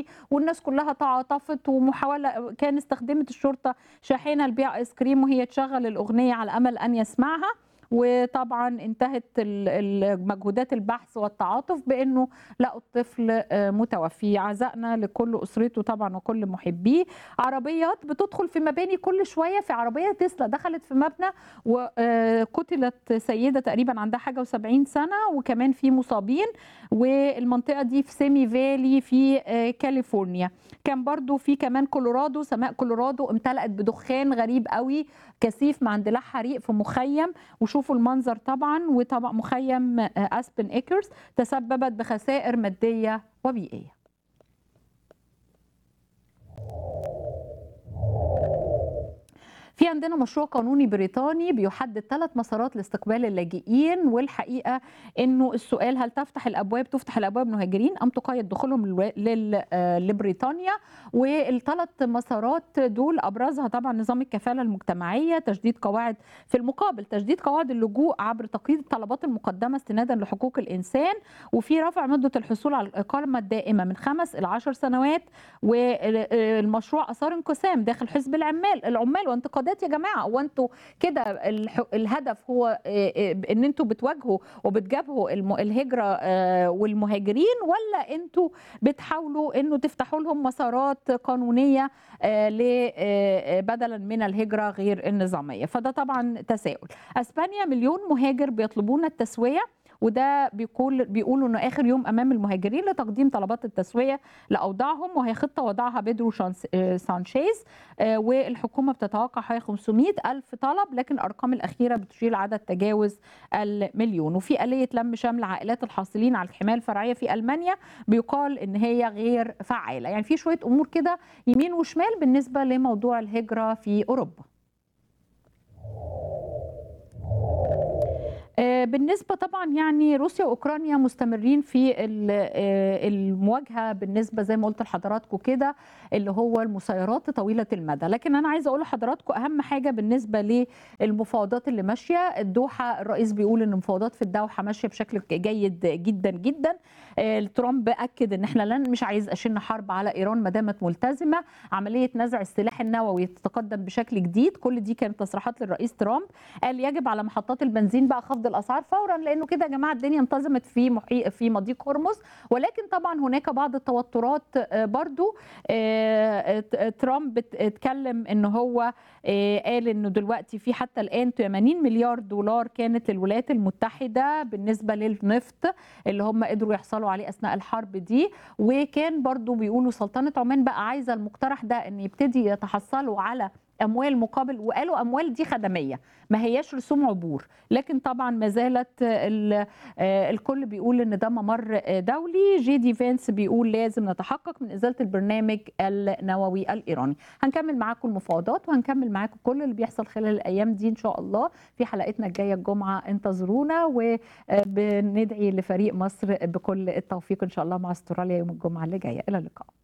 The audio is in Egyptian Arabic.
قوي والناس كلها تعاطفت ومحاوله كان استخدمت الشرطه شاحنه لبيع ايس كريم وهي تشغل الاغنيه على امل ان يسمعها وطبعا انتهت ال- ال- مجهودات البحث والتعاطف بانه لقوا الطفل آه، متوفي عزائنا لكل اسرته طبعا وكل محبيه عربيات بتدخل في مباني كل شويه في عربيه تسلا دخلت في مبنى وقتلت سيده تقريبا عندها حاجه و70 سنه وكمان في مصابين والمنطقه دي في سيمي فالي في آه، كاليفورنيا كان برضو في كمان كولورادو سماء كولورادو امتلأت بدخان غريب قوي كثيف مع اندلاع حريق في مخيم وشوفوا المنظر طبعا وطبعا مخيم آه، اسبن ايكرز تسببت بخسائر ماديه وبيئيه في عندنا مشروع قانوني بريطاني بيحدد ثلاث مسارات لاستقبال اللاجئين والحقيقه انه السؤال هل تفتح الابواب تفتح الابواب مهاجرين ام تقيد دخولهم للو- لل- آه، لبريطانيا والثلاث مسارات دول ابرزها طبعا نظام الكفاله المجتمعيه تشديد قواعد في المقابل تشديد قواعد اللجوء عبر تقييد الطلبات المقدمه استنادا لحقوق الانسان وفي رفع مده الحصول على الاقامه الدائمه من خمس الى عشر سنوات والمشروع اثار انقسام داخل حزب العمال العمال وانتقادات يا جماعه هو انتوا كده الح- الهدف هو آه، آه، ان انتوا بتواجهوا وبتجابهوا الم- الهجره آه، والمهاجرين ولا انتوا بتحاولوا انه تفتحوا لهم مسارات قانونيه آه، ل- آه، بدلا من الهجره غير النظاميه فده طبعا تساؤل اسبانيا مليون مهاجر بيطلبون التسويه وده بيقول بيقولوا انه اخر يوم امام المهاجرين لتقديم طلبات التسويه لاوضاعهم وهي خطه وضعها بيدرو شانس- آه، سانشيز آه، والحكومه بتتوقع حوالي 500 الف طلب لكن الارقام الاخيره بتشير عدد تجاوز المليون وفي اليه لم شمل عائلات الحاصلين على الحمايه الفرعيه في المانيا بيقال ان هي غير فعاله يعني في شويه امور كده يمين وشمال بالنسبه لموضوع الهجره في اوروبا آه، بالنسبة طبعا يعني روسيا وأوكرانيا مستمرين في ال- آه، المواجهة بالنسبة زي ما قلت لحضراتكم كده اللي هو المسيرات طويلة المدى لكن أنا عايزة أقول لحضراتكم أهم حاجة بالنسبة للمفاوضات اللي ماشية الدوحة الرئيس بيقول إن المفاوضات في الدوحة ماشية بشكل جيد جدا جدا آه، ترامب أكد إن إحنا لن مش عايز أشن حرب على إيران ما دامت ملتزمة عملية نزع السلاح النووي تتقدم بشكل جديد كل دي كانت تصريحات للرئيس ترامب قال يجب على محطات البنزين بقى خفض الاسعار فورا لانه كده يا جماعه الدنيا انتظمت في محي... في مضيق هرمز ولكن طبعا هناك بعض التوترات آه، برضو آه، آه، ترامب ات- اتكلم ان هو آه، قال انه دلوقتي في حتى الان 80 مليار دولار كانت للولايات المتحده بالنسبه للنفط اللي هم قدروا يحصلوا عليه اثناء الحرب دي وكان برضو بيقولوا سلطنه عمان بقى عايزه المقترح ده ان يبتدي يتحصلوا على اموال مقابل وقالوا اموال دي خدميه ما هياش رسوم عبور لكن طبعا ما زالت ال- آه، الكل بيقول ان ده ممر آه، دولي جي دي فانس بيقول لازم نتحقق من ازاله البرنامج النووي الايراني هنكمل معاكم المفاوضات وهنكمل معاكم كل اللي بيحصل خلال الايام دي ان شاء الله في حلقتنا الجايه الجمعه انتظرونا وبندعي لفريق مصر بكل التوفيق ان شاء الله مع استراليا يوم الجمعه اللي جايه الى اللقاء